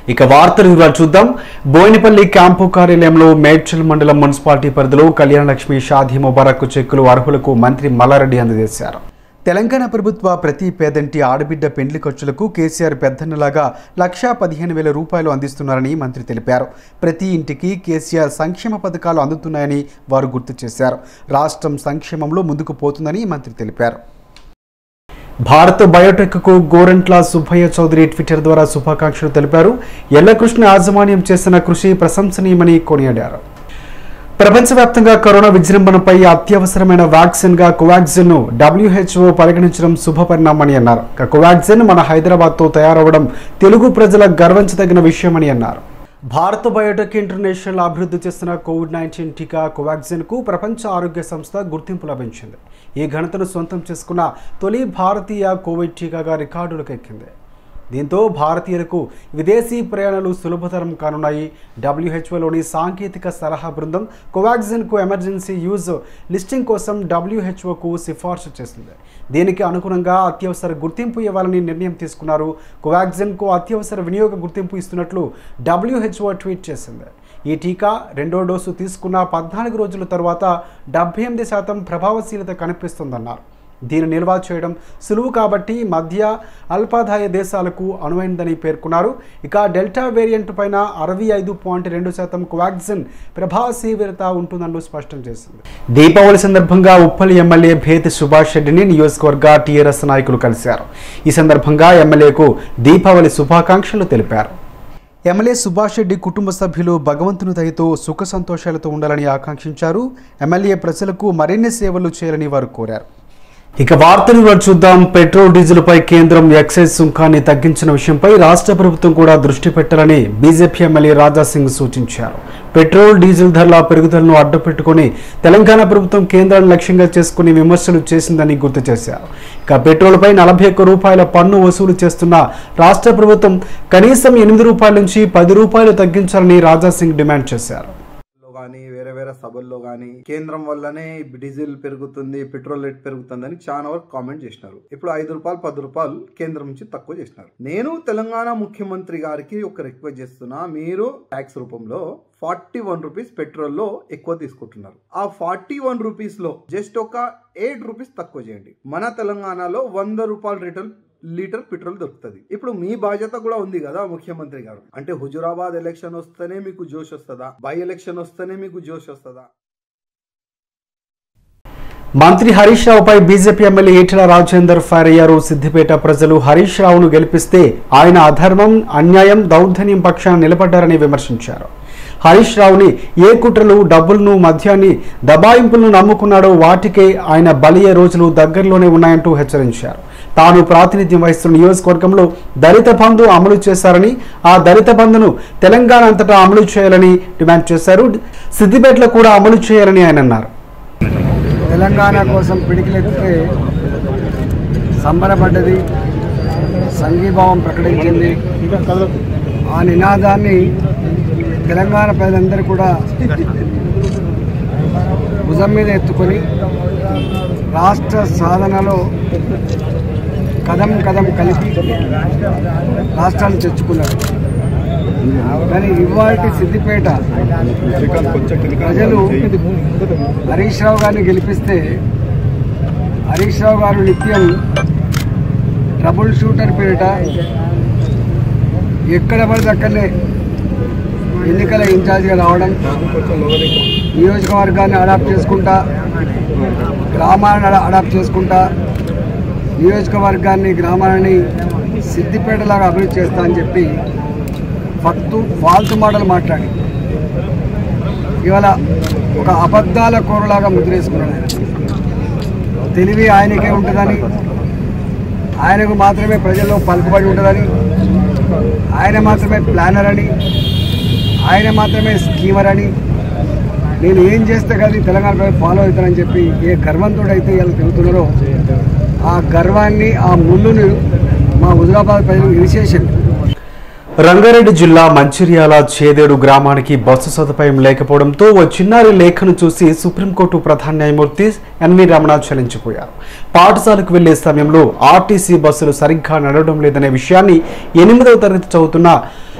ఇక వార్తలు వివరాలు చూద్దాం బోయినపల్లి క్యాంపు కార్యాలయంలో మేడ్చల్ మండలం మున్సిపాలిటీ పరిధిలో కళ్యాణలక్ష్మి షాదీ ముబారక్ చెక్కులు అర్హులకు మంత్రి మల్లారెడ్డి అందజేశారు తెలంగాణ ప్రభుత్వ ప్రతి పేదంటి ఆడబిడ్డ పెండ్లి ఖర్చులకు కేసీఆర్ పెద్దన్నలాగా లక్షా పదిహేను వేల రూపాయలు అందిస్తున్నారని మంత్రి తెలిపారు ప్రతి ఇంటికి కేసీఆర్ సంక్షేమ పథకాలు అందుతున్నాయని వారు గుర్తు చేశారు రాష్ట్రం సంక్షేమంలో ముందుకు పోతుందని మంత్రి తెలిపారు భారత్ బయోటెక్కు గోరంట్ల సుబ్బయ్య చౌదరి ట్విట్టర్ ద్వారా శుభాకాంక్షలు తెలిపారు ఎల్లకృష్ణ యాజమాన్యం చేసిన కృషి ప్రశంసనీయమని కొనియాడారు ప్రపంచవ్యాప్తంగా కరోనా విజృంభణపై అత్యవసరమైన వ్యాక్సిన్ గా కోవాక్సిన్ ను డబ్ల్యూహెచ్ఓ పరిగణించడం శుభపరిణామని అన్నారు ఇక కోవాక్సిన్ మన హైదరాబాద్ తో తయారవడం తెలుగు ప్రజల గర్వించదగిన విషయమని అన్నారు భారత్ బయోటెక్ ఇంటర్నేషనల్ అభివృద్ధి చేస్తున్న కోవిడ్ నైన్టీన్ టీకా కోవాక్సిన్ కు ప్రపంచ ఆరోగ్య సంస్థ గుర్తింపు లభించింది ఈ ఘనతను సొంతం చేసుకున్న తొలి భారతీయ కోవిడ్ టీకాగా రికార్డులకు ఎక్కింది దీంతో భారతీయులకు విదేశీ ప్రయాణాలు సులభతరం కానున్నాయి డబ్ల్యూహెచ్ఓలోని సాంకేతిక సలహా బృందం కోవాక్సిన్కు ఎమర్జెన్సీ యూజ్ లిస్టింగ్ కోసం డబ్ల్యూహెచ్ఓకు సిఫార్సు చేసింది దీనికి అనుగుణంగా అత్యవసర గుర్తింపు ఇవ్వాలని నిర్ణయం తీసుకున్నారు కోవాక్సిన్కు అత్యవసర వినియోగ గుర్తింపు ఇస్తున్నట్లు డబ్ల్యూహెచ్ఓ ట్వీట్ చేసింది ఈ టీకా రెండో డోసు తీసుకున్న పద్నాలుగు రోజుల తర్వాత డెబ్బై ఎనిమిది శాతం ప్రభావశీలత కనిపిస్తుందన్నారు దీన్ని నిల్వ చేయడం సులువు కాబట్టి మధ్య అల్పాదాయ దేశాలకు అనువైందని పేర్కొన్నారు ఇక డెల్టా వేరియంట్ పైన అరవై ఐదు పాయింట్ రెండు శాతం కోవాక్సిన్ ప్రభావశీలత ఉంటుందని స్పష్టం చేసింది దీపావళి సందర్భంగా ఉప్పల్ ఎమ్మెల్యే భేతి సుభాష్ రెడ్డిని నియోజకవర్గ టీఆర్ఎస్ నాయకులు కలిశారు ఈ సందర్భంగా ఎమ్మెల్యేకు దీపావళి శుభాకాంక్షలు తెలిపారు ఎమ్మెల్యే సుభాష్ రెడ్డి కుటుంబ సభ్యులు భగవంతుని దయతో సుఖ సంతోషాలతో ఉండాలని ఆకాంక్షించారు ఎమ్మెల్యే ప్రజలకు మరిన్ని సేవలు చేయాలని వారు కోరారు ఇక వార్తలు ఇవాళ చూద్దాం పెట్రోల్ డీజిల్పై కేంద్రం ఎక్సైజ్ సుంకాన్ని తగ్గించిన విషయంపై రాష్ట్ర ప్రభుత్వం కూడా దృష్టి పెట్టాలని బీజేపీ ఎమ్మెల్యే రాజాసింగ్ సూచించారు పెట్రోల్ డీజిల్ ధరల పెరుగుదలను అడ్డుపెట్టుకుని తెలంగాణ ప్రభుత్వం కేంద్రాన్ని లక్ష్యంగా చేసుకుని విమర్శలు చేసిందని గుర్తు చేశారు ఇక పెట్రోల్పై నలభై ఒక్క రూపాయల పన్ను వసూలు చేస్తున్న రాష్ట్ర ప్రభుత్వం కనీసం ఎనిమిది రూపాయల నుంచి పది రూపాయలు తగ్గించాలని రాజాసింగ్ డిమాండ్ చేశారు లో కానీ వేరే వేరే సభల్లో కానీ కేంద్రం వల్లనే డీజిల్ పెరుగుతుంది పెట్రోల్ రేట్ పెరుగుతుందని చాలా వరకు కామెంట్ చేసినారు ఇప్పుడు ఐదు రూపాయలు పది రూపాయలు కేంద్రం నుంచి తక్కువ చేసినారు నేను తెలంగాణ ముఖ్యమంత్రి గారికి ఒక రిక్వెస్ట్ చేస్తున్నా మీరు ట్యాక్స్ రూపంలో ఫార్టీ వన్ రూపీస్ పెట్రోల్ లో ఎక్కువ తీసుకుంటున్నారు ఆ ఫార్టీ వన్ రూపీస్ లో జస్ట్ ఒక ఎయిట్ రూపీస్ తక్కువ చేయండి మన తెలంగాణలో వంద రూపాయల రిటర్న్ లీటర్ పెట్రోల్ దొరుకుతుంది ఇప్పుడు మీ బాధ్యత కూడా ఉంది కదా ముఖ్యమంత్రి గారు అంటే హుజురాబాద్ ఎలక్షన్ వస్తేనే మీకు జోష్ వస్తుందా బై ఎలక్షన్ వస్తేనే మీకు జోష్ వస్తుందా మంత్రి హరీష్ రావుపై BJP MLA Etela Rajender fire అయ్యారు సిద్దిపేట ప్రజలు హరీష్ రావును గెలిపిస్తే ఆయన అధర్మం అన్యాయం దౌర్జన్యం పక్షాన నిలబడ్డారని విమర్శించారు హరీష్ రావుని ఏ కుట్రలు డబ్బులను మద్యాన్ని దబాయింపులను నమ్ముకున్నాడో వాటికే ఆయన బలియే రోజులు దగ్గరలోనే ఉన్నాయంటూ హెచ్చరించారు తాను ప్రాతినిధ్యం వహిస్తున్న నియోజకవర్గంలో దళిత బంధు అమలు చేశారని ఆ దళిత బంధును తెలంగాణ అంతటా అమలు చేయాలని డిమాండ్ చేశారు సిద్దిపేటలో కూడా అమలు చేయాలని ఆయన అన్నారు తెలంగాణ కోసం పిడికిలెత్తితే సంబరపడ్డది సంఘీభావం ప్రకటించింది ఆ నినాదాన్ని తెలంగాణ ప్రజలందరూ కూడా భుజం మీద ఎత్తుకొని రాష్ట్ర సాధనలో కదం కదం కలిపి రాష్ట్రాన్ని తెచ్చుకున్నారు కానీ ఇవాటి సిద్దిపేట ప్రజలు హరీష్ రావు గారిని గెలిపిస్తే హరీష్ రావు గారు నిత్యం ట్రబుల్ షూటర్ పేరిట ఎక్కడ పడితే అక్కడనే ఎన్నికల ఇన్ఛార్జిగా రావడం నియోజకవర్గాన్ని అడాప్ట్ చేసుకుంటా గ్రామాలను అడా- అడాప్ట్ చేసుకుంటా నియోజకవర్గాన్ని గ్రామాలని సిద్దిపేటలాగా అభివృద్ధి చేస్తా అని చెప్పి ఫక్తు ఫాల్తు మాటలు మాట్లాడి ఇవాళ ఒక అబద్ధాల కూరలాగా ముద్రేసుకున్నాడు ఆయన తెలివి ఆయనకే ఉంటుందని ఆయనకు మాత్రమే ప్రజల్లో పలుకుబడి ఉంటుందని ఆయన మాత్రమే ప్లానర్ అని ఆయన మాత్రమే స్కీమర్ అని నేను ఏం చేస్తే కానీ తెలంగాణ ప్రజలు ఫాలో అవుతానని చెప్పి ఏ గర్వంతో అయితే ఇలా తిరుగుతున్నారో ఆ గర్వాన్ని ఆ ముళ్ళును మా హుజరాబాద్ ప్రజలు ఇనిషియేషన్ రంగారెడ్డి జిల్లా మంచిర్యాల చేదేడు గ్రామానికి బస్సు సదుపాయం లేకపోవడంతో ఓ చిన్నారి లేఖను చూసి సుప్రీంకోర్టు ప్రధాన న్యాయమూర్తి ఎన్వి రమణ చలించిపోయారు పాఠశాలకు వెళ్లే సమయంలో ఆర్టీసీ బస్సులు సరిగ్గా నడవడం లేదనే విషయాన్ని ఎనిమిదవ తరగతి చదువుతున్న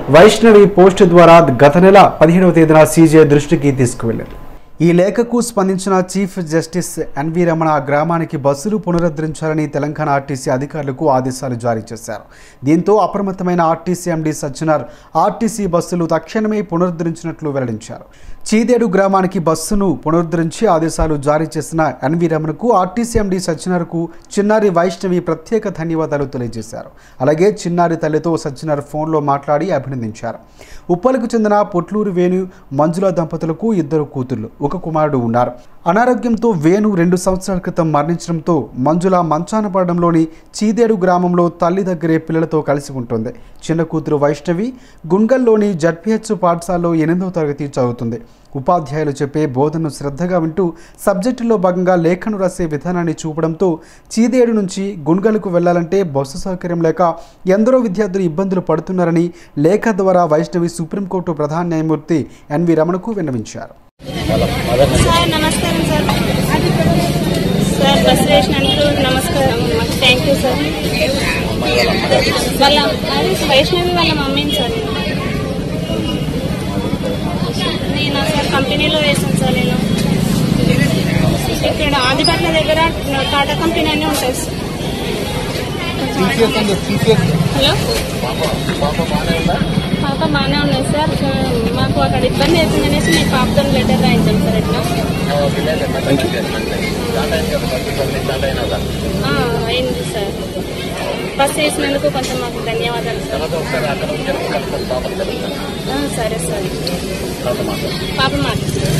వైష్ణవి పోస్ట్ ద్వారా గత నెల పదిహేడవ తేదీన సీజే దృష్టికి తీసుకువెళ్లారు ఈ లేఖకు స్పందించిన చీఫ్ జస్టిస్ ఎన్వి రమణ గ్రామానికి బస్సులు పునరుద్ధరించాలని తెలంగాణ ఆర్టీసీ అధికారులకు ఆదేశాలు జారీ చేశారు దీంతో అప్రమత్తమైన ఆర్టీసీ ఎండీ సజ్జనార్ ఆర్టీసీ బస్సులు తక్షణమే పునరుద్ధరించినట్లు వెల్లడించారు చీదేడు గ్రామానికి బస్సును పునరుద్ధరించి ఆదేశాలు జారీ చేసిన ఎన్వి రమణకు ఆర్టీసీ ఎండీ సజ్జనార్కు చిన్నారి వైష్ణవి ప్రత్యేక ధన్యవాదాలు తెలియజేశారు అలాగే చిన్నారి తల్లితో సజ్జనార్ ఫోన్లో మాట్లాడి అభినందించారు ఉప్పలకు చెందిన పొట్లూరు వేణు మంజుల దంపతులకు ఇద్దరు కూతుర్లు ఒక కుమారుడు ఉన్నారు అనారోగ్యంతో వేణు రెండు సంవత్సరాల క్రితం మరణించడంతో మంజుల మంచాన పడడంలోని చీదేడు గ్రామంలో తల్లి దగ్గరే పిల్లలతో కలిసి ఉంటుంది చిన్న కూతురు వైష్ణవి గుంగల్లోని జడ్పిహెచ్ పాఠశాలలో ఎనిమిదవ తరగతి చదువుతుంది ఉపాధ్యాయులు చెప్పే బోధనను శ్రద్ధగా వింటూ సబ్జెక్టులో భాగంగా లేఖను రాసే విధానాన్ని చూపడంతో చీదేడు నుంచి గుంగలకు వెళ్లాలంటే బస్సు సౌకర్యం లేక ఎందరో విద్యార్థులు ఇబ్బందులు పడుతున్నారని లేఖ ద్వారా వైష్ణవి సుప్రీంకోర్టు ప్రధాన న్యాయమూర్తి ఎన్వి రమణకు విన్నవించారు సార్ నమస్కారం సార్ సార్ బస్ వేసినందుకు నమస్కారం థ్యాంక్ యూ సార్ వాళ్ళ అది వైష్ణవి వాళ్ళ మమ్మీని సార్ నేను నేను సార్ కంపెనీలో వేసాను సార్ నేను ఇక్కడ ఆదిపట్ల దగ్గర టాటా కంపెనీ అన్నీ ఉంటాయి సార్ హలో పాప బాగానే ఉన్నాయి సార్ మాకు అక్కడ ఇబ్బంది అవుతుంది అనేసి మేము పాపతో లెటర్ రాయించాం సార్ ఇట్లా ఆ, అయింది సార్ బస్ వేసినందుకు కొంచెం మాకు ధన్యవాదాలు సార్ ఆ, సరే సార్ పాప మాట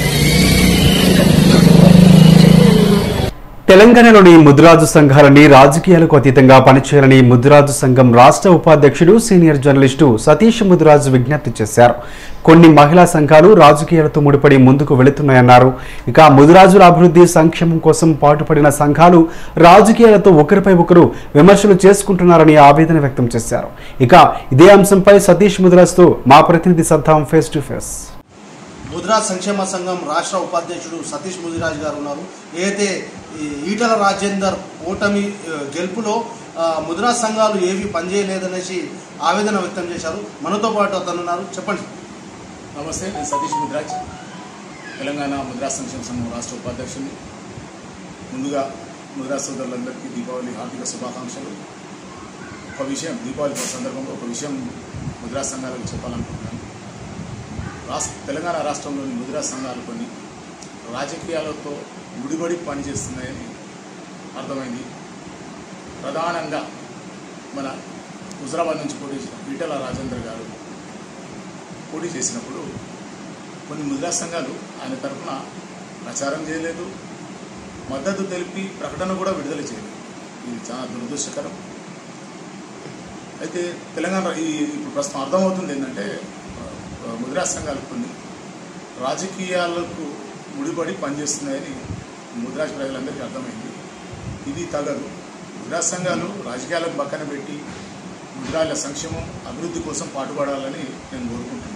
తెలంగాణలోని ముద్రాజు సంఘాలని రాజకీయాలకు అతీతంగా పనిచేయాలని ముద్రాజు సంఘం రాష్ట్ర ఉపాధ్యక్షుడు సీనియర్ జర్నలిస్టు సతీష్ ముద్రాజు విజ్ఞప్తి చేశారు కొన్ని మహిళా సంఘాలు రాజకీయాలతో ముడిపడి ముందుకు వెళుతున్నాయన్నారు ఇక ముదిరాజుల అభివృద్ధి సంక్షేమం కోసం పాటుపడిన సంఘాలు రాజకీయాలతో ఒకరిపై ఒకరు విమర్శలు చేసుకుంటున్నారని ఆవేదన వ్యక్తం చేశారు ఇక ఇదే అంశంపై సతీష్ ముదిరాజుతో మా ప్రతినిధి Saddam face to face Mudiraj సంక్షేమ సంఘం రాష్ట్ర ఉపాధ్యక్షుడు సతీష్ ముదిరాజ్ గారు ఉన్నారు ఏదైతే ఈ ఈటల రాజేందర్ ఓటమి ఆ, గెలుపులో ఆ, ముదిరాజ్ సంఘాలు ఏవి పనిచేయలేదనేసి ఆవేదన వ్యక్తం చేశారు మనతో పాటు అతను ఉన్నారు చెప్పండి నమస్తే నేను సతీష్ ముద్రాజ్ తెలంగాణ ముద్రా సంక్షేమ సంఘం రాష్ట్ర ఉపాధ్యక్షుని ముందుగా ముద్రా సోదరులందరికీ దీపావళి హార్దిక శుభాకాంక్షలు ఒక విషయం దీపావళి సందర్భంలో ఒక విషయం ముద్రా సంఘాలకు చెప్పాలనుకుంటున్నాను రాష్ట్ర తెలంగాణ రాష్ట్రంలోని ముద్రా సంఘాలు కొన్ని రాజకీయాలతో ముడిపడి పనిచేస్తున్నాయని అర్థమైంది ప్రధానంగా మన హుజరాబాద్ నుంచి పోటీ చేసిన ఈటల రాజేందర్ గారు పోటీ చేసినప్పుడు కొన్ని ముద్రా సంఘాలు ఆయన తరఫున ప్రచారం చేయలేదు మద్దతు తెలిపి ప్రకటన కూడా విడుదల చేయలేదు ఇది చాలా దురదృష్టకరం అయితే తెలంగాణ ఈ ఇప్పుడు ప్రస్తుతం అర్థమవుతుంది ఏంటంటే ఆ, ముద్రా సంఘాలు కొన్ని రాజకీయాలకు ముడిపడి పనిచేస్తున్నాయని ముద్రాజ్ ప్రజలందరికీ అర్థమైంది ఇది తగదు ముద్రా సంఘాలు రాజకీయాలకు పక్కన పెట్టి ముద్రాల సంక్షేమం అభివృద్ధి కోసం పాటుపడాలని నేను కోరుకుంటున్నాను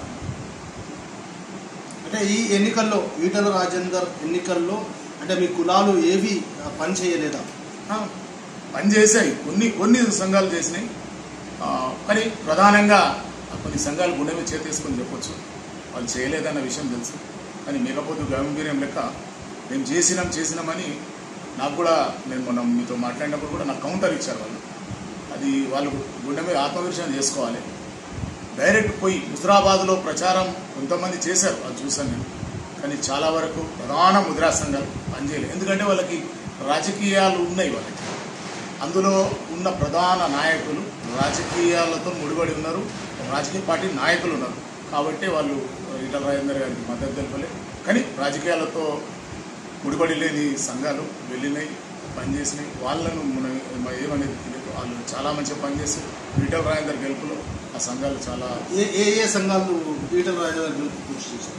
అంటే ఈ ఎన్నికల్లో ఈటల రాజేందర్ ఎన్నికల్లో అంటే మీ కులాలు ఏవి ఆ, పని చేయలేదా ఆ, పనిచేసాయి కొన్ని కొన్ని సంఘాలు చేసినాయి ఆ, కానీ ప్రధానంగా కొన్ని సంఘాలు గుండె మీద చేతేసుకొని చెప్పొచ్చు వాళ్ళు చేయలేదన్న విషయం తెలుసు కానీ మేకపోతు గంభీర్యం లెక్క మేము చేసినాం చేసినామని నాకు కూడా నేను మొన్న మీతో మాట్లాడినప్పుడు కూడా నాకు కౌంటర్ ఇచ్చారు వాళ్ళు అది వాళ్ళు గుండె మీద ఆత్మవిమర్శనం చేసుకోవాలి డైరెక్ట్ పోయి హుజరాబాద్లో ప్రచారం కొంతమంది చేశారు అది చూశాను నేను కానీ చాలా వరకు ప్రధాన ముద్రా సంఘాలు పనిచేయలేదు ఎందుకంటే వాళ్ళకి రాజకీయాలు ఉన్నాయి వాళ్ళకి అందులో ఉన్న ప్రధాన నాయకులు రాజకీయాలతో ముడిపడి ఉన్నారు రాజకీయ పార్టీ నాయకులు ఉన్నారు కాబట్టి వాళ్ళు ఈటల రాజేందర్ గారికి మద్దతు తెలపలే కానీ రాజకీయాలతో ముడిపడి లేని సంఘాలు వెళ్ళినాయి పనిచేసినాయి వాళ్ళను మనం ఏమనేది తెలియదు వాళ్ళు చాలా మంచిగా పనిచేసి ఈటల రాజేందర్ గెలుపులో ఆ సంఘాలు చాలా ఏ ఏ ఏ సంఘాలు ఈటల రాజేందర్ గెలుపు కృషి చేశారు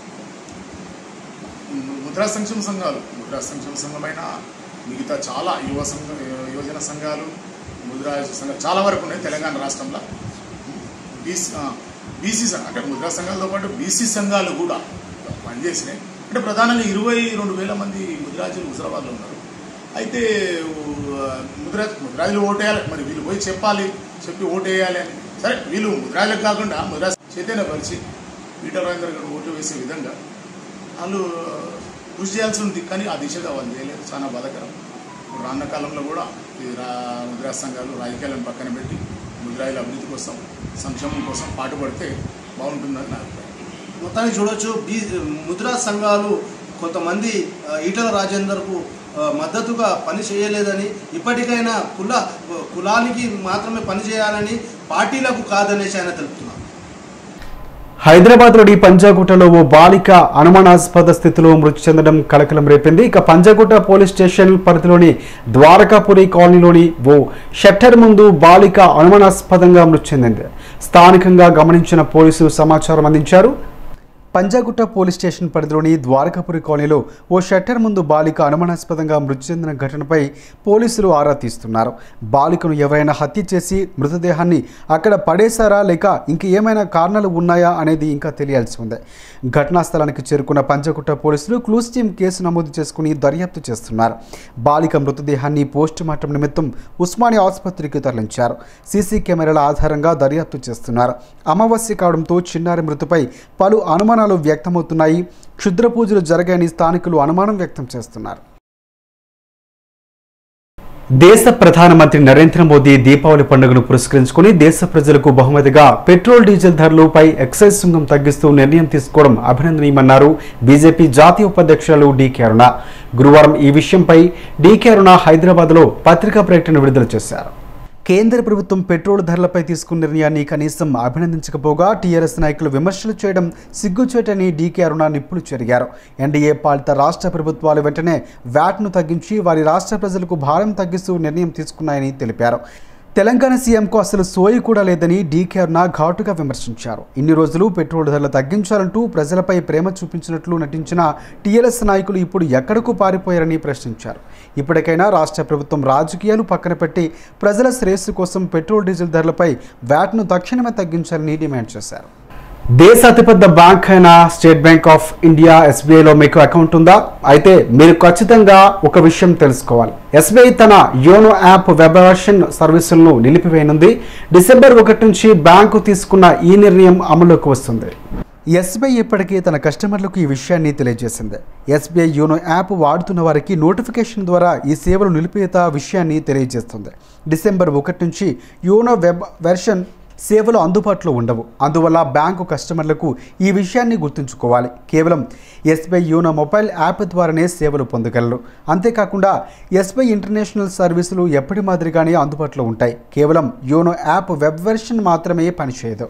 ముద్రా సంక్షేమ సంఘాలు ముద్రా సంక్షేమ సంఘమైన మిగతా చాలా యువ సంఘ యువజన సంఘాలు ముద్రా సంఘాలు చాలా వరకు ఉన్నాయి తెలంగాణ రాష్ట్రంలో బీసీ బీసీ సంఘం అంటే ముద్రా సంఘాలతో పాటు బీసీ సంఘాలు కూడా పనిచేసినాయి అంటే ప్రధానంగా ఇరవై రెండు వేల మంది ముద్రాజులు హుజరాబాద్లో ఉన్నారు అయితే ఆ, ముద్రా ముద్రాజులు ఓటేయాలి మరి వీళ్ళు పోయి చెప్పాలి చెప్పి ఓటేయాలి అని సరే వీళ్ళు ముద్రాజులకు కాకుండా ముద్రా చైతన్యపరిచి ఈటల రాజేందర్ గారు ఓటు వేసే విధంగా వాళ్ళు కృషి చేయాల్సి ఉంది కానీ ఆ దిశగా వాళ్ళు చేయలేదు చాలా బాధాకరం ఇప్పుడు రానున్న కాలంలో కూడా ఈ రా ముద్రా సంఘాలు రాజకీయాలను పక్కన పెట్టి ముద్రాయిల అభివృద్ధి కోసం సంక్షేమం కోసం పాటుపడితే బాగుంటుందని నా అభిప్రాయం మొత్తానికి చూడొచ్చు బీ ముద్రా సంఘాలు కొంతమంది ఆ, ఈటల రాజేందర్కు ఆ, మద్దతుగా పని చేయలేదని ఇప్పటికైనా కుల కులానికి మాత్రమే పని చేయాలని పార్టీలకు కాదనేసి ఆయన తెలుపుతున్నారు హైదరాబాద్లోని పంజాగుట్టలో ఓ బాలిక అనుమానాస్పద స్థితిలో మృతి చెందడం కలకలం రేపింది ఇక పంజాగుట్ట పోలీస్ స్టేషన్ పరిధిలోని ద్వారకాపురి కాలనీలోని ఓ షట్టర్ ముందు బాలిక అనుమానాస్పదంగా మృతి చెందింది స్థానికంగా గమనించిన పోలీసులు సమాచారం అందించారు పంజాగుట్ట పోలీస్ స్టేషన్ పరిధిలోని ద్వారకాపురి కాలనీలో ఓ షట్టర్ ముందు బాలిక అనుమానాస్పదంగా మృతి చెందిన ఘటనపై పోలీసులు ఆరా తీస్తున్నారు బాలికను ఎవరైనా హత్య చేసి మృతదేహాన్ని అక్కడ పడేశారా లేక ఇంక ఏమైనా కారణాలు ఉన్నాయా అనేది ఇంకా తెలియాల్సి ఉంది ఘటనా స్థలానికి చేరుకున్న పంజాగుట్ట పోలీసులు క్లూస్ టీం కేసు నమోదు చేసుకుని దర్యాప్తు చేస్తున్నారు బాలిక మృతదేహాన్ని పోస్ట్ మార్టం నిమిత్తం ఉస్మానియా ఆసుపత్రికి తరలించారు సీసీ కెమెరాల ఆధారంగా దర్యాప్తు చేస్తున్నారు అమావాస్య కావడంతో చిన్నారి మృతిపై పలు అనుమానాలు వ్యక్తమవుతున్నాయి క్షుద్ర పూజలు జరగాయని స్థానికులు అనుమానం వ్యక్తం చేస్తున్నారు దేశ ప్రధానమంత్రి నరేంద్ర మోదీ దీపావళి పండుగను పురస్కరించుకుని దేశ ప్రజలకు బహుమతిగా పెట్రోల్ డీజిల్ ధరలపై ఎక్సైజ్ సుంకం తగ్గిస్తూ నిర్ణయం తీసుకోవడం అభినందనీయమన్నారు బీజేపీ జాతీయ ఉపాధ్యక్షులు డీకే అరుణ గురువారం ఈ విషయంపై డీకే అరుణ హైదరాబాద్లో పత్రికా ప్రకటన విడుదల చేశారు కేంద్ర ప్రభుత్వం పెట్రోల్ ధరలపై తీసుకున్న నిర్ణయాన్ని కనీసం అభినందించకపోగా టీఆర్ఎస్ నాయకులు విమర్శలు చేయడం సిగ్గుచేటని డీకే అరుణ నిప్పులు చెరిగారు ఎన్డీఏ పాలిత రాష్ట్ర ప్రభుత్వాలు వెంటనే వ్యాట్ను తగ్గించి వారి రాష్ట్ర ప్రజలకు భారం తగ్గిస్తూ నిర్ణయం తీసుకున్నాయని తెలిపారు తెలంగాణ సీఎంకు అసలు సోయి కూడా లేదని డీకే అరుణ ఘాటుగా విమర్శించారు ఇన్ని రోజులు పెట్రోల్ ధరలు తగ్గించాలంటూ ప్రజలపై ప్రేమ చూపించినట్లు నటించిన టీఆర్ఎస్ నాయకులు ఇప్పుడు ఎక్కడకు పారిపోయారని ప్రశ్నించారు ఇప్పటికైనా రాష్ట్ర ప్రభుత్వం రాజకీయాలు పక్కన పెట్టి ప్రజల శ్రేయస్సు కోసం పెట్రోల్ డీజిల్ ధరలపై వ్యాట్ను తక్షణమే తగ్గించాలని డిమాండ్ చేశారు దేశ అతిపెద్ద బ్యాంక్ అయిన స్టేట్ బ్యాంక్ ఆఫ్ ఇండియా ఎస్బీఐలో మీకు అకౌంట్ ఉందా అయితే మీరు ఖచ్చితంగా ఒక విషయం తెలుసుకోవాలి ఎస్బీఐ తన యోనో యాప్ వెబ్ వర్షన్ సర్వీసులను నిలిపివేయనుంది డిసెంబర్ ఒకటి నుంచి బ్యాంకు తీసుకున్న ఈ నిర్ణయం అమలులోకి వస్తుంది ఎస్బీఐ ఇప్పటికే తన కస్టమర్లకు ఈ విషయాన్ని తెలియజేసింది ఎస్బీఐ యోనో యాప్ వాడుతున్న వారికి నోటిఫికేషన్ ద్వారా ఈ సేవలు నిలిపేత విషయాన్ని తెలియజేస్తుంది డిసెంబర్ ఒకటి నుంచి యోనో వెబ్ వెర్షన్ సేవలు అందుబాటులో ఉండవు అందువల్ల బ్యాంకు కస్టమర్లకు ఈ విషయాన్ని గుర్తుంచుకోవాలి కేవలం ఎస్బీఐ యూనో మొబైల్ యాప్ ద్వారానే సేవలు పొందగలరు అంతేకాకుండా ఎస్బీఐ ఇంటర్నేషనల్ సర్వీసులు ఎప్పటి మాదిరిగానే అందుబాటులో ఉంటాయి కేవలం యూనో యాప్ వెబ్ వెర్షన్ మాత్రమే పనిచేయదు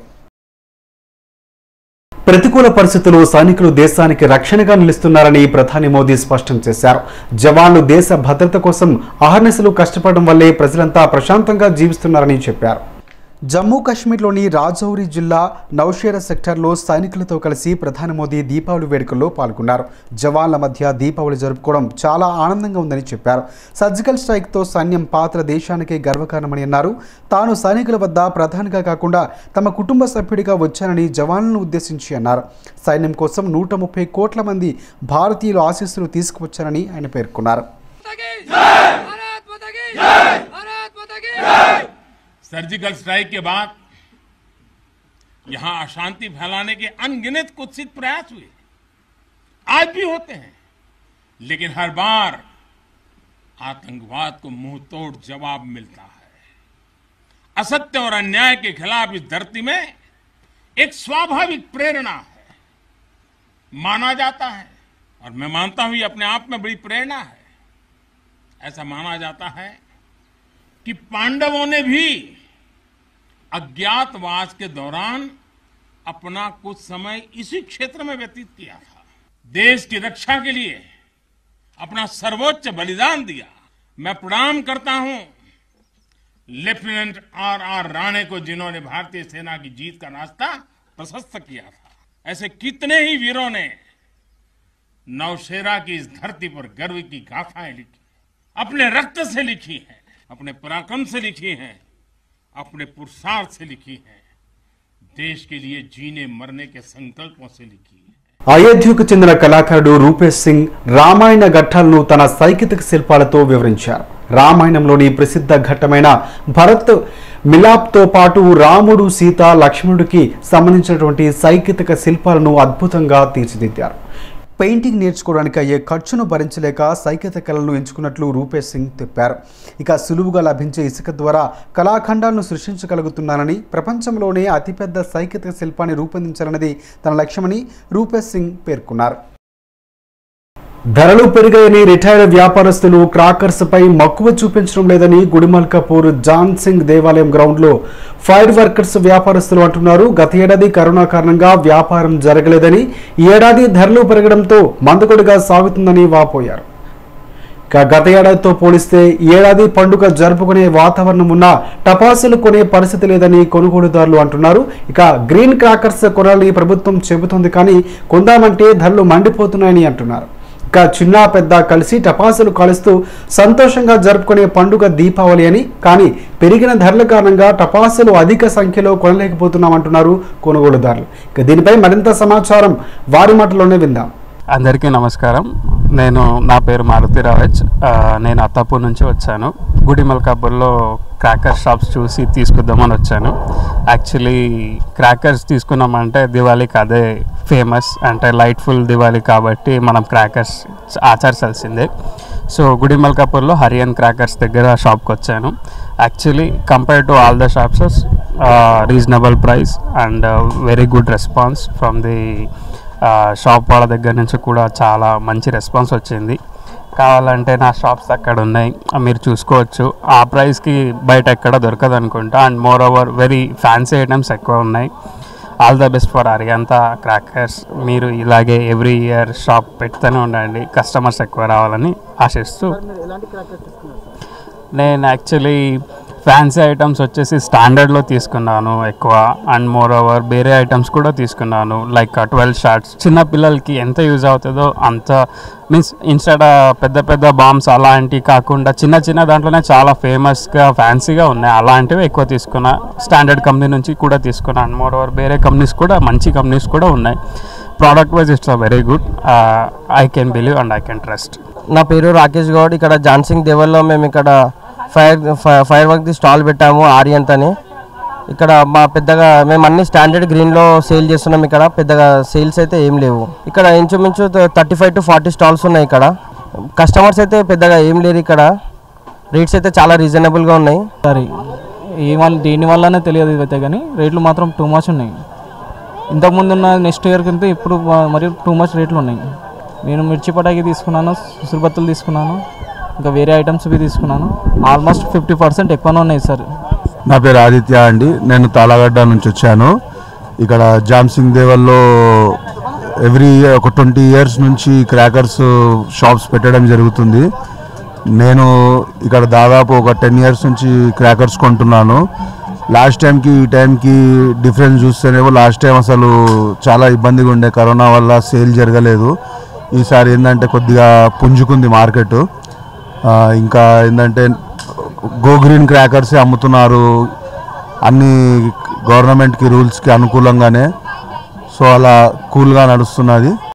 ప్రతికూల పరిస్థితుల్లో సైనికులు దేశానికి రక్షణగా నిలుస్తున్నారని ప్రధాని మోదీ స్పష్టం చేశారు జవాన్లు దేశ భద్రత కోసం అహర్నిశలు కష్టపడడం వల్లే ప్రజలంతా ప్రశాంతంగా జీవిస్తున్నారని చెప్పారు జమ్మూ కాశ్మీర్లోని రాజౌరి జిల్లా నౌషేరా సెక్టార్లో సైనికులతో కలిసి ప్రధాని మోదీ దీపావళి వేడుకల్లో పాల్గొన్నారు జవాన్ల మధ్య దీపావళి జరుపుకోవడం చాలా ఆనందంగా ఉందని చెప్పారు సర్జికల్ స్ట్రైక్తో సైన్యం పాత్ర దేశానికే గర్వకారణమని అన్నారు తాను సైనికుల వద్ద ప్రధానిగా కాకుండా తమ కుటుంబ సభ్యుడిగా వచ్చానని జవాన్లను ఉద్దేశించి అన్నారు సైన్యం కోసం నూట ముప్పై కోట్ల మంది భారతీయుల ఆశీస్సులు తీసుకువచ్చారని ఆయన పేర్కొన్నారు भारत माता की भारत माता की सर्जिकल स्ट्राइक के बाद यहां अशांति फैलाने के अनगिनत कुत्सित प्रयास हुए आज भी होते हैं लेकिन हर बार आतंकवाद को मुंह तोड़ जवाब मिलता है असत्य और अन्याय के खिलाफ इस धरती में एक स्वाभाविक प्रेरणा है माना जाता है और मैं मानता हूं ये अपने आप में बड़ी प्रेरणा है ऐसा माना जाता है कि पांडवों ने भी अज्ञातवास के दौरान अपना कुछ समय इसी क्षेत्र में व्यतीत किया था देश की रक्षा के लिए अपना सर्वोच्च बलिदान दिया मैं प्रणाम करता हूं लेफ्टिनेंट आर आर राणे को जिन्होंने भारतीय सेना की जीत का रास्ता प्रशस्त किया था ऐसे कितने ही वीरों ने नौशेरा की इस धरती पर गर्व की गाथाएं लिखी अपने रक्त से लिखी है अपने पराक्रम से लिखी है अपने पुरुषार्थ से लिखी है देश के लिए जीने मरने के संकल्पों से लिखी है అయోధ్యకు చెందిన కళాకారుడు రూపేష్ సింగ్ రామాయణ ఘట్టాలను తన సైకితిక శిల్పాలతో వివరించారు రామాయణంలోని ప్రసిద్ధ ఘట్టమైన భరత్ మిలాప్తో పాటు రాముడు సీత లక్ష్మణుడికి సంబంధించినటువంటి సైకితిక శిల్పాలను అద్భుతంగా తీర్చిదిద్దారు పెయింటింగ్ నేర్చుకోవడానికి అయ్యే ఖర్చును భరించలేక సైకిత కళలను ఎంచుకున్నట్లు రూపేష్ సింగ్ చెప్పారు ఇక సులువుగా లభించే ఇసుక ద్వారా కళాఖండాలను సృష్టించగలుగుతున్నానని ప్రపంచంలోనే అతిపెద్ద సైకిత శిల్పాన్ని రూపొందించాలన్నది తన లక్ష్యమని రూపేష్ సింగ్ పేర్కొన్నారు ధరలు పెరిగాయని రిటైర్డ్ వ్యాపారస్తులు క్రాకర్స్ పై మక్కువ చూపించడం లేదని గుడిమల్కాపూర్ జాన్ సింగ్ దేవాలయం గ్రౌండ్ లో ఫైర్ వర్కర్స్ వ్యాపారస్తులు అంటున్నారు గత ఏడాది కరోనా కారణంగా వ్యాపారం జరగలేదని ఈ ఏడాది ధరలు పెరగడంతో మందకొడిగా సాగుతుందని వాపోయారు ఇక గత ఏడాదితో పోలిస్తే ఈ ఏడాది పండుగ జరుపుకునే వాతావరణం ఉన్నా టపాసులు కొనే పరిస్థితి లేదని కొనుగోలుదారులు అంటున్నారు ఇక గ్రీన్ క్రాకర్స్ కొనాలని ప్రభుత్వం చెబుతోంది కానీ కొందామంటే ధరలు మండిపోతున్నాయని అంటున్నారు ఇక చిన్న పెద్ద కలిసి టపాసులు కాలుస్తూ సంతోషంగా జరుపుకునే పండుగ దీపావళి అని కానీ పెరిగిన ధరల కారణంగా టపాసులు అధిక సంఖ్యలో కొనలేకపోతున్నామంటున్నారు కొనుగోలుదారులు ఇక దీనిపై మరింత సమాచారం వారి మాటలోనే విందాం అందరికీ నమస్కారం నేను నా పేరు మారుతి రావచ్ ఆ, నేను అత్తాపూర్ నుంచి వచ్చాను గుడిమల్కాపూర్లో క్రాకర్ షాప్స్ చూసి తీసుకుందామని వచ్చాను యాక్చువల్లీ క్రాకర్స్ తీసుకున్నామంటే దివాళీకి అదే ఫేమస్ అంటే లైట్ఫుల్ దివాళీ కాబట్టి మనం క్రాకర్స్ ఆచరించాల్సిందే సో గుడిమల్కాపూర్లో హరియన్ క్రాకర్స్ దగ్గర షాప్కి వచ్చాను actually compare to all the shops reasonable price and very good response from the shop వాళ్ళ దగ్గర నుంచి కూడా చాలా మంచి రెస్పాన్స్ వచ్చింది కావాలంటే నా షాప్స్ అక్కడ ఉన్నాయి ఆ మీరు చూసుకోవచ్చు ఆ ప్రైస్కి బయట ఎక్కడ దొరకదు అనుకుంటా and more over very fancy items ఎక్కువ ఉన్నాయి all the best for Ariyanth crackers మీరు ఇలాగే ఎవ్రీ ఇయర్ షాప్ పెడుతూనే ఉండండి కస్టమర్స్ ఎక్కువ రావాలని ఆశిస్తూ నేను యాక్చువల్లీ ఫ్యాన్సీ ఐటమ్స్ వచ్చేసి స్టాండర్డ్లో తీసుకున్నాను ఎక్కువ అండ్ మోర్ ఓవర్ వేరే ఐటమ్స్ కూడా తీసుకున్నాను లైక్ ట్వెల్వ్ షార్ట్స్ చిన్న పిల్లలకి ఎంత యూజ్ అవుతుందో అంత మీన్స్ ఇన్స్టెడ్ పెద్ద పెద్ద బాంబ్స్ అలాంటివి కాకుండా చిన్న చిన్న దాంట్లోనే చాలా ఫేమస్గా ఫ్యాన్సీగా ఉన్నాయి అలాంటివి ఎక్కువ తీసుకున్నా స్టాండర్డ్ కంపెనీ నుంచి కూడా తీసుకున్నా అండ్ మోర్ ఓవర్ వేరే కంపెనీస్ కూడా మంచి కంపెనీస్ కూడా ఉన్నాయి product wise it's very good I can believe and I can trust నా పేరు రాకేష్ గౌడ్ ఇక్కడ జాన్సింగ్ దేవల్లో మేము ఇక్కడ ఫైర్ ఫై- ఫైర్ వర్క్ది స్టాల్ పెట్టాము ఆరియంత్ అని ఇక్కడ మా పెద్దగా మేము అన్ని స్టాండర్డ్ గ్రీన్లో సేల్ చేస్తున్నాం ఇక్కడ పెద్దగా సేల్స్ అయితే ఏం లేవు ఇక్కడ ఇంచుమించు thirty five to forty stalls ఉన్నాయి ఇక్కడ కస్టమర్స్ అయితే పెద్దగా ఏం లేరు ఇక్కడ రేట్స్ అయితే చాలా రీజనబుల్గా ఉన్నాయి సరే ఏ వల్ల దేని వల్లనే తెలియదు అయితే కానీ రేట్లు మాత్రం టూ మచ్ ఉన్నాయి ఇంతకుముందు ఉన్న నెక్స్ట్ ఇయర్ కింద ఇప్పుడు మ- మరియు టూ మచ్ రేట్లు ఉన్నాయి నేను మిర్చి పటాకి తీసుకున్నాను సుసురుబత్తులు తీసుకున్నాను ఇంకా వేరే ఐటమ్స్ ఇవి తీసుకున్నాను ఆల్మోస్ట్ ఫిఫ్టీ పర్సెంట్ ఎక్కువనే ఉన్నాయి సార్ నా పేరు ఆదిత్య అండి నేను తాళగడ్డ నుంచి వచ్చాను ఇక్కడ జామ్సింగ్ దేవల్లో ఎవ్రీ ఇయర్ ఒక ట్వంటీ ఇయర్స్ నుంచి క్రాకర్స్ షాప్స్ పెట్టడం జరుగుతుంది నేను ఇక్కడ దాదాపు ఒక టెన్ ఇయర్స్ నుంచి క్రాకర్స్ కొంటున్నాను లాస్ట్ టైంకి ఈ టైంకి డిఫరెన్స్ చూస్తేనేమో లాస్ట్ టైం అసలు చాలా ఇబ్బందిగా ఉండే కరోనా వల్ల సేల్ జరగలేదు ఈసారి ఏంటంటే కొద్దిగా పుంజుకుంది మార్కెట్ ఇంకా ఏంటంటే గో గ్రీన్ క్రాకర్సే అమ్ముతున్నారు అన్ని గవర్నమెంట్కి రూల్స్కి అనుకూలంగానే సో అలా కూల్గా నడుస్తున్నది